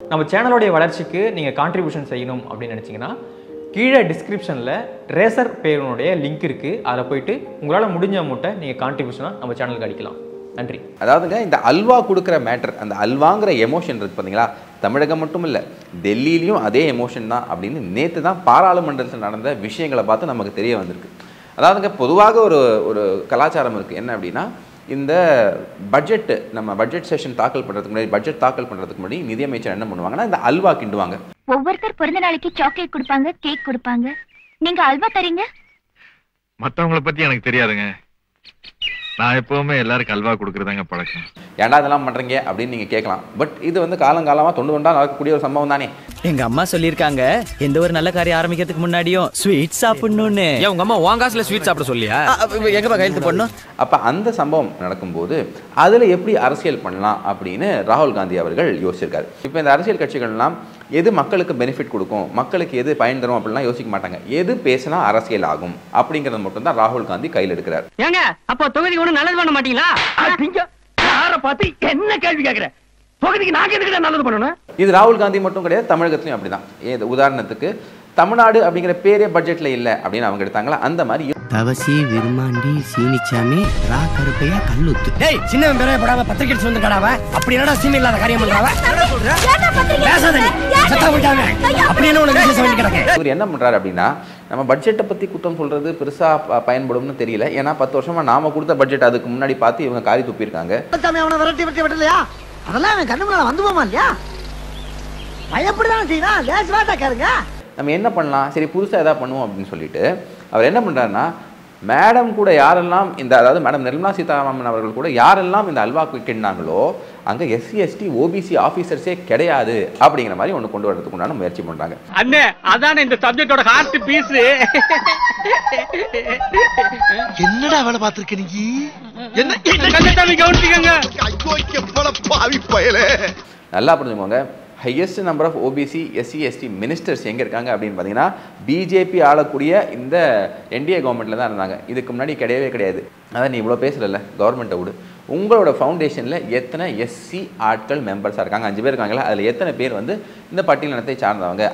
நம்ம சேனலோடைய வளர்ச்சிக்கு நீங்கள் கான்ட்ரிபியூஷன் செய்யணும் அப்படின்னு நினச்சிங்கன்னா கீழே டிஸ்கிரிப்ஷனில் ரேசர் பேருனுடைய லிங்க் இருக்குது அதில் போயிட்டு உங்களால் முடிஞ்ச அமௌண்ட்டை நீங்கள் கான்ட்ரிபியூஷனாக நம்ம சேனலுக்கு அடிக்கலாம் நன்றி அதாவதுங்க இந்த அல்வா கொடுக்குற மேட்டர் அந்த அல்வாங்கிற எமோஷன் இருக்கு பார்த்தீங்களா தமிழகம் மட்டும் இல்லை டெல்லியிலையும் அதே எமோஷன் தான் அப்படின்னு நேற்று தான் பாராளுமன்றத்தில் நடந்த விஷயங்களை பார்த்து நமக்கு தெரிய வந்திருக்கு அதாவதுங்க பொதுவாக ஒரு ஒரு கலாச்சாரம் இருக்குது என்ன அப்படின்னா இந்த பட்ஜெட் நம்ம பட்ஜெட் செஷன் தாக்கல் பண்ணுறதுக்கு முன்னாடி பட்ஜெட் தாக்கல் பண்ணுறதுக்கு முன்னாடி நிதியமைச்சர் என்ன பண்ணுவாங்கன்னா இந்த அல்வா கிண்டுவாங்க ஒவ்வொருத்தர் பிறந்த நாளைக்கு சாக்லேட் கொடுப்பாங்க கேக் கொடுப்பாங்க நீங்க அல்வா தரீங்க மத்தவங்கள பத்தி எனக்கு தெரியாதுங்க நான் எப்பவுமே எல்லாருக்கும் அல்வா கொடுக்கறதாங்க பழக்கம் ஏன்டா இதெல்லாம் பண்ணுறீங்க அப்படின்னு நீங்கள் கேட்கலாம் பட் இது வந்து காலங்காலமாக தொண்டு தொண்டா நடக்கக்கூடிய ஒரு சம்பவம் தானே எங்க அம்மா சொல்லிருக்காங்க எந்த ஒரு நல்ல காரியம் ஆரம்பிக்கிறதுக்கு முன்னாடியும் ஸ்வீட் சாப்பிடணும்னு ஏன் உங்க அம்மா உன் காசுல ஸ்வீட் சாப்பிட சொல்லியா எங்கப்பா கையெழுத்து போடணும் அப்போ அந்த சம்பவம் நடக்கும்போது அதில் எப்படி அரசியல் பண்ணலாம் அப்படின்னு ராகுல் காந்தி அவர்கள் யோசிச்சிருக்காரு இப்போ இந்த அரசியல் கட்சிகள்லாம் எது மக்களுக்கு பெனிஃபிட் கொடுக்கும் மக்களுக்கு எது பயன் தரும் அப்படிலாம் யோசிக்க மாட்டாங்க எது பேசினா அரசியல் ஆகும் அப்படிங்கிறது மட்டும் தான் ராகுல் காந்தி கையில் எடுக்கிறார் ஏங்க அப்போ தொகுதி ஒண்ணு நல்லது பண்ண மாட்டீங்களா யார பார்த்து என்ன கேள்வி கேக்குற தொகுதிக்கு நாங்க எதுக்கு நல்லது பண்ணணும் இது ராகுல் காந்தி மட்டும் கிடையாது தமிழகத்துலையும் அப்படிதான் ஏ உதாரணத்துக்கு தமிழ்நாடு அப்படிங்கிற பேரே பட்ஜெட்ல இல்லை அப்படின்னு அவங்க எடுத்தாங்களா அந்த மாதிரி தவசி விருமாண்டி சீனிச்சாமி ரா கருப்பையா கல்லுத்து டேய் சின்னவன் பெரிய படாம பத்திரிக்கை வந்து கடாவ அப்படி என்னடா சீமை இல்லாத காரியம் பண்றாவ பேசாத நீ சத்தம் போட்டாங்க அப்படி என்ன உனக்கு விசேஷம் வேண்டி கிடக்கு இவர் என்ன பண்றாரு அப்படின்னா நம்ம பட்ஜெட்டை பத்தி குற்றம் சொல்றது பெருசா ப- பயன்படும்னு தெரியல ஏன்னா பத்து வருஷமா நாம கொடுத்த பட்ஜெட் அதுக்கு முன்னாடி பார்த்து இவங்க காரி துப்பியிருக்காங்க சாமி அவனை விரட்டி விரட்டி விடலையா அதெல்லாம் அவன் கண்ணு முன்னால வந்து போமா இல்லையா பயப்படுதானே செய்யணும் லேஸ் வாட்டா கேளுங்க நம்ம என்ன பண்ணலாம் சரி புதுசாக எதாவது பண்ணுவோம் அப்படின்னு சொல்லிட்டு அவர் என்ன பண்ணுறாருன்னா மேடம் கூட யாரெல்லாம் இந்த அதாவது மேடம் நிர்மலா சீதாராமன் அவர்கள் கூட யாரெல்லாம் இந்த அல்வா கிண்ணாங்களோ அங்கே எஸ்சி எஸ்டி ஓபிசி ஆஃபீஸர்ஸே கிடையாது அப்படிங்கிற மாதிரி ஒன்று கொண்டு வரதுக்கு உண்டான முயற்சி பண்ணுறாங்க அண்ணே அதானே இந்த சப்ஜெக்டோட ஹார்ட் பீஸ் என்னடா வேலை பார்த்திருக்க நீ என்ன கண்ணசாமி கவனிச்சுக்கங்க ஐயோ எவ்வளவு பாவி பயலே நல்லா புரிஞ்சுக்கோங்க highest number of OBC SC ST ministers எங்கே இருக்காங்க அப்படின்னு பார்த்தீங்கன்னா பிஜேபி ஆளக்கூடிய இந்த என்டிஏ கவர்மெண்ட்டில் தான் இருந்தாங்க இதுக்கு முன்னாடி கிடையவே கிடையாது அதான் நீ இவ்வளோ பேசுகிறல்ல கவர்மெண்ட்டை விடு உங்களோட ஃபவுண்டேஷனில் எத்தனை எஸ்சி ஆட்கள் மெம்பர்ஸாக இருக்காங்க அஞ்சு பேர் இருக்காங்களா அதில் எத்தனை பேர் வந்து இந்த பட்டியலினத்தை சார்ந்தவங்க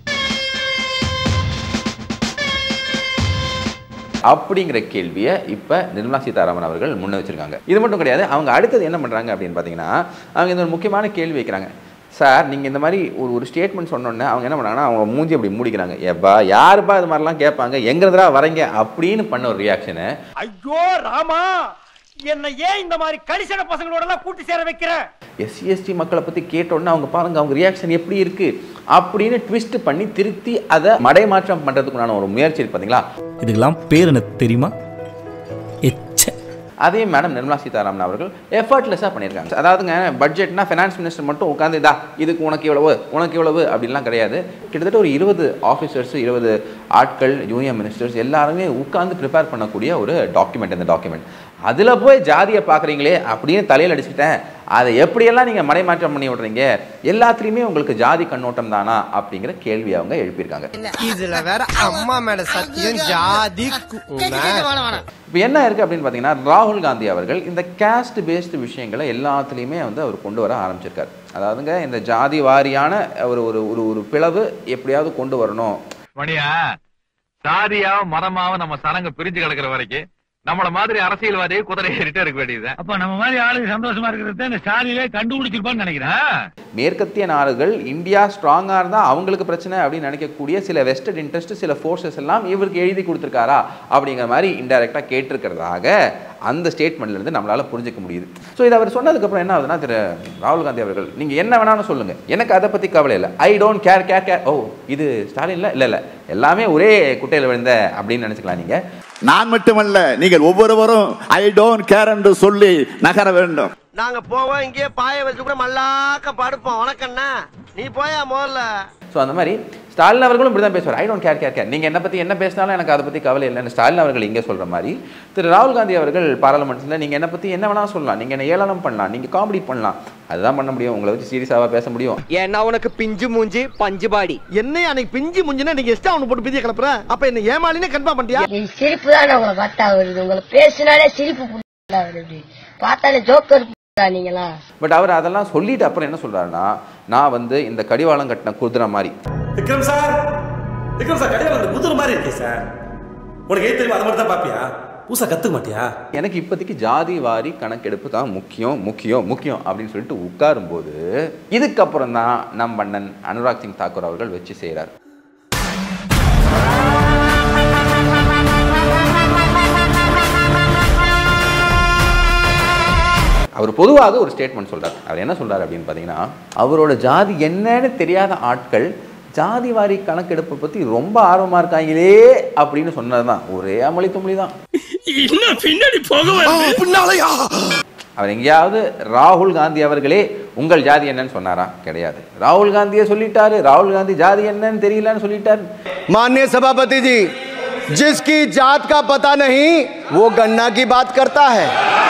அப்படிங்கிற கேள்வியை இப்போ நிர்மலா சீதாராமன் அவர்கள் முன்ன வச்சிருக்காங்க இது மட்டும் கிடையாது அவங்க அடுத்தது என்ன பண்ணுறாங்க அப்படின்னு பார்த்தீங்கன்னா அவங்க இந்த ஒரு முக்கியமான கேள்வி வைக்கிறாங்க சார் நீங்கள் இந்த மாதிரி ஒரு ஒரு ஸ்டேட்மெண்ட் சொன்னோன்னே அவங்க என்ன பண்ணாங்கன்னா அவங்க மூஞ்சி அப்படி மூடிக்கிறாங்க ஏப்பா யாருப்பா இது மாதிரிலாம் கேட்பாங்க எங்கிறதுரா வரீங்க அப்படின்னு பண்ண ஒரு ரியாக்ஷனு ஐயோ ராமா என்ன ஏன் இந்த மாதிரி கடிசன பசங்களோட எல்லாம் கூட்டி சேர வைக்கிற எஸ்சி எஸ்டி மக்களை பற்றி கேட்டோன்னே அவங்க பாருங்க அவங்க ரியாக்ஷன் எப்படி இருக்கு அப்படின்னு ட்விஸ்ட் பண்ணி திருத்தி அதை மடைமாற்றம் பண்ணுறதுக்குண்டான ஒரு முயற்சி இருக்கு பார்த்தீங்களா இதுக்கெல்லாம் பேர் எனக்கு தெரியுமா எச்ச அதே மேடம் நிர்மலா சீதாராமன் அவர்கள் எஃபர்ட்லெஸ்ஸாக பண்ணியிருக்காங்க அதாவதுங்க பட்ஜெட்னா ஃபினான்ஸ் மினிஸ்டர் மட்டும் உட்காந்து இதா இதுக்கு உனக்கு இவ்வளவு உனக்கு இவ்வளவு அப்படின்லாம் கிடையாது கிட்டத்தட்ட ஒரு இருபது ஆஃபீஸர்ஸ் இருபது ஆட்கள் யூனியன் மினிஸ்டர்ஸ் எல்லாருமே உட்காந்து ப்ரிப்பேர் பண்ணக்கூடிய ஒரு டாக்குமெண்ட் இந்த டாக்குமெண்ட் அதில் போய் ஜாதியை பார்க்குறீங்களே அப்படின்னு தலையில் அடிச்சுக்கிட்டேன் அதை எப்படியெல்லாம் நீங்கள் மடைமாற்றம் பண்ணி விடுறீங்க எல்லாத்துலேயுமே உங்களுக்கு ஜாதி கண்ணோட்டம் தானா அப்படிங்கிற கேள்வி அவங்க எழுப்பியிருக்காங்க இதுல வேற அம்மா மேல சத்தியம் ஜாதி இப்போ என்ன இருக்குது அப்படின்னு பார்த்தீங்கன்னா ராகுல் காந்தி அவர்கள் இந்த கேஸ்ட் பேஸ்டு விஷயங்களை எல்லாத்துலேயுமே வந்து அவர் கொண்டு வர ஆரம்பிச்சிருக்காரு அதாவதுங்க இந்த ஜாதி வாரியான ஒரு ஒரு ஒரு ஒரு பிளவு எப்படியாவது கொண்டு வரணும் மணியா சாதியாவும் மரமாவும் நம்ம சனங்க பிரிஞ்சு கிடக்குற வரைக்கும் நம்மள மாதிரி அரசியல்வாதியே குதிரை ஏறிட்டே இருக்க வேண்டியதுதான் அப்ப நம்ம மாதிரி ஆளுங்க சந்தோஷமா இருக்கிறது இந்த சாதியிலே கண்டுபிடிச்சிருப்பான்னு நினைக்கிறேன் மேற்கத்திய நாடுகள் இந்தியா ஸ்ட்ராங்காக இருந்தால் அவங்களுக்கு பிரச்சனை அப்படின்னு நினைக்கக்கூடிய சில வெஸ்டட் இன்ட்ரெஸ்ட் சில ஃபோர்ஸஸ் எல்லாம் இவருக்கு எழுதி கொடுத்துருக்காரா அப்படிங்கிற மாதிரி இன்டெரக்டாக கேட்டிருக்கிறதாக அந்த ஸ்டேட்மெண்ட்ல இருந்து நம்மளால புரிஞ்சுக்க முடியுது ஸோ இது அவர் சொன்னதுக்கப்புறம் என்ன ஆகுதுன்னா திரு ராகுல் காந்தி அவர்கள் நீங்கள் என்ன வேணாலும் சொல்லுங்கள் எனக்கு அதை பற்றி கவலை இல்லை I don't care care care ஓ இது ஸ்டாலின்ல இல்லை இல்லை எல்லாமே ஒரே குட்டையில் விழுந்த அப்படின்னு நினச்சிக்கலாம் நீங்கள் நான் மட்டுமல்ல நீங்கள் ஒவ்வொருவரும் ஐ டோன்ட் கேர் என்று சொல்லி நகர வேண்டும் நாங்க போவோம் இங்கேயே பாய வச்சு கூட மல்லாக்க படுப்போம் வணக்கண்ணா நீ போயா முதல்ல ஸோ அந்த மாதிரி ஸ்டாலின் அவர்களும் இப்படி தான் பேசுவார் I don't care care care நீங்கள் என்ன பற்றி என்ன பேசினாலும் எனக்கு அதை பற்றி கவலை இல்லைன்னு ஸ்டாலின் அவர்கள் இங்கே சொல்கிற மாதிரி திரு ராகுல் காந்தி அவர்கள் பாராளுமன்றத்தில் நீங்கள் என்ன பற்றி என்ன வேணாலும் சொல்லலாம் நீங்கள் என்ன ஏளனம் பண்ணலாம் நீங்கள் காமெடி பண்ணலாம் அதுதான் பண்ண முடியும் உங்களை வச்சு சீரியஸாக பேச முடியும் ஏன்னா உனக்கு பிஞ்சு மூஞ்சி பஞ்சு பாடி என்ன அன்னைக்கு பிஞ்சு மூஞ்சினா நீங்க எஸ்டா அவனு போட்டு பிதிய கிளப்புற அப்ப என்ன ஏமாலினே கன்ஃபார்ம் பண்ணிட்டியா சிரிப்பு தான் உங்களை பார்த்தா வருது உங்களை பேசினாலே சிரிப்பு வருது பார்த்தாலே ஜோக்கர் நீங்களா பட் அவர் அதெல்லாம் சொல்லிட்டு அப்புறம் என்ன சொல்றாருன்னா நான் வந்து இந்த கடிவாளம் கட்டின குதிரை மாதிரி விக்ரம் சார் விக்ரம் சார் கடையில் அந்த குதிரை மாதிரி இருக்கே சார் உனக்கு எது தெரியுமா அதை மட்டும் தான் பாப்பியா பூசா கத்துக்க மாட்டியா எனக்கு இப்போதைக்கு ஜாதி வாரி கணக்கெடுப்பு தான் முக்கியம் முக்கியம் முக்கியம் அப்படின்னு சொல்லிட்டு உட்காரும்போது இதுக்கப்புறம் தான் நம் அண்ணன் அனுராக் சிங் தாக்கூர் அவர்கள் வச்சு செய்கிறார் அவர் பொதுவாக ஒரு ஸ்டேட்மெண்ட் சொல்றார் அவர் என்ன சொல்றாரு அப்படின்னு பார்த்தீங்கன்னா அவரோட ஜாதி என்னன்னு தெரியாத ஆட்கள் ஜாதி வாரி கணக்கெடுப்பை பத்தி ரொம்ப ஆர்வமா இருக்காங்களே அப்படின்னு சொன்னதுதான் ஒரே அமளி துமளி தான் இன்னும் பின்னாடி போக பின்னாலயா அவர் எங்கேயாவது ராகுல் காந்தி அவர்களே உங்கள் ஜாதி என்னன்னு சொன்னாரா கிடையாது ராகுல் காந்தியே சொல்லிட்டாரு ராகுல் காந்தி ஜாதி என்னன்னு தெரியலன்னு சொல்லிட்டாரு माननीय सभापति जी जिसकी जात का पता नहीं वो गन्ना की बात करता है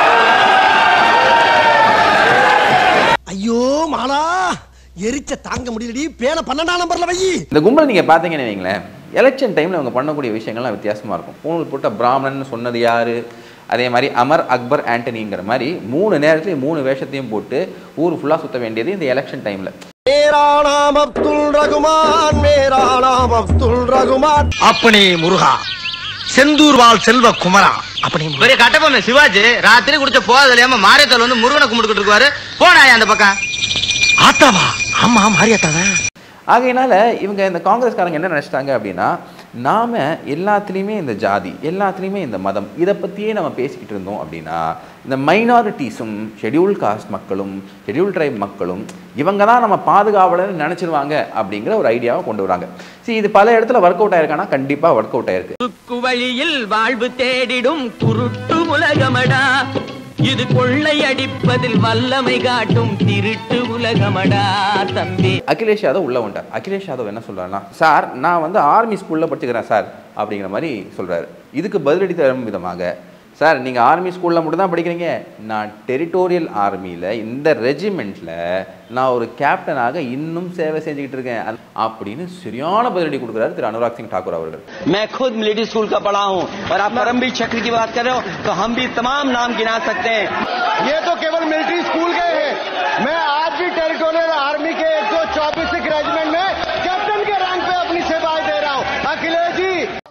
ஐயோ மாலா எரிச்ச தாங்க முடியலடி பேன பன்னெண்டாம் நம்பர்ல வை இந்த கும்பல் நீங்க பார்த்தீங்கன்னு வைங்களேன் எலெக்ஷன் டைம்ல அவங்க பண்ணக்கூடிய விஷயங்கள்லாம் வித்தியாசமா இருக்கும் பூணூல் போட்ட பிராமணன் சொன்னது யாரு அதே மாதிரி அமர் அக்பர் ஆண்டனிங்கிற மாதிரி மூணு நேரத்துலையும் மூணு வேஷத்தையும் போட்டு ஊர் ஃபுல்லா சுத்த வேண்டியது இந்த எலெக்ஷன் டைம்ல मेरा नाम अब्दुल रघुमान मेरा नाम अब्दुल रघुमान அப்பனே முருகா செந்தூர் வாழ் செல்வ குமரா அப்பனே பெரிய கட்டபொம்மன் சிவாஜி ராத்திரி குடிச்ச போறது இல்லையாம மாரியத்தால் வந்து முருகனை கும்பிட்டுக்கிட்டு இருக்காரு போனாயா அந்த பக்கம் ஆத்தாவா ஆமா மாரியாத்தாவா ஆகையினால இவங்க இந்த காங்கிரஸ்காரங்க என்ன நினைச்சிட்டாங்க அப்படின்னா நாம எல்லாத்துலேயுமே இந்த ஜாதி எல்லாத்துலேயுமே இந்த மதம் இதை பற்றியே நம்ம பேசிக்கிட்டு இருந்தோம் அப்படின்னா இந்த மைனாரிட்டிஸும் ஷெட்யூல் காஸ்ட் மக்களும் ஷெட்யூல் ட்ரைப் மக்களும் இவங்க தான் நம்ம பாதுகாவலர்னு நினச்சிருவாங்க அப்படிங்கிற ஒரு ஐடியாவை கொண்டு வராங்க சரி இது பல இடத்துல ஒர்க் அவுட் ஆயிருக்கானா கண்டிப்பாக ஒர்க் அவுட் ஆயிருக்கு குறுக்கு வழியில் வாழ்வு தேடிடும் குருட்டு உலகமடா இது கொள்ளை அடிப்பதில் வல்லமை காட்டும் திருட்டு உலகமடா தம்பி அகிலேஷ் யாதவ் உள்ள வந்துட்டார் அகிலேஷ் யாதவ் என்ன சொல்றாருன்னா சார் நான் வந்து ஆர்மி ஸ்கூல்ல படிச்சுக்கிறேன் சார் அப்படிங்கிற மாதிரி சொல்றாரு இதுக்கு பதிலடி தரும் விதமாக சார் நீங்க ஆர்மி ஸ்கூல்ல மட்டும் தான் படிக்கிறீங்க நான் டெரிட்டோரியல் ஆர்மியில இந்த ரெஜிமெண்ட்ல நான் ஒரு கேப்டனாக இன்னும் சேவை செஞ்சுக்கிட்டு இருக்கேன் அது- அப்படின்னு சரியான பதிலடி கொடுக்குறாரு திரு அனுராக் சிங் ठाकुर அவர்கள் मैं खुद मिलिट्री स्कूल का पढ़ा हूँ और आप परमवीर चक्र की बात कर रहे हो तो हम भी तमाम नाम गिना सकते हैं ये तो केवल मिलिट्री स्कूल गए हैं मैं आज भी टेरिटोरियल आर्मी के एक सौ चौबीस रेजिमेंट में कैप्टन के रैंक पे अपनी सेवाएं दे रहा हूँ अखिलेश जी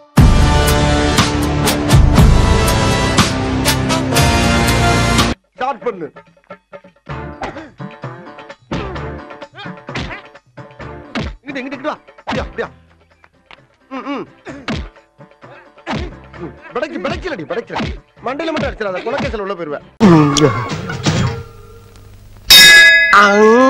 स्टार्ट பண்ணு இங்கிட்டு இங்கிட்டு இங்கிட்டு வா அப்படியா அப்படியா ம் ம் படைக்கு படைக்கலடி படைக்கல மண்டையில மட்டும் அடிச்சிடாத குலக்கேசல் உள்ள போயிருவேன்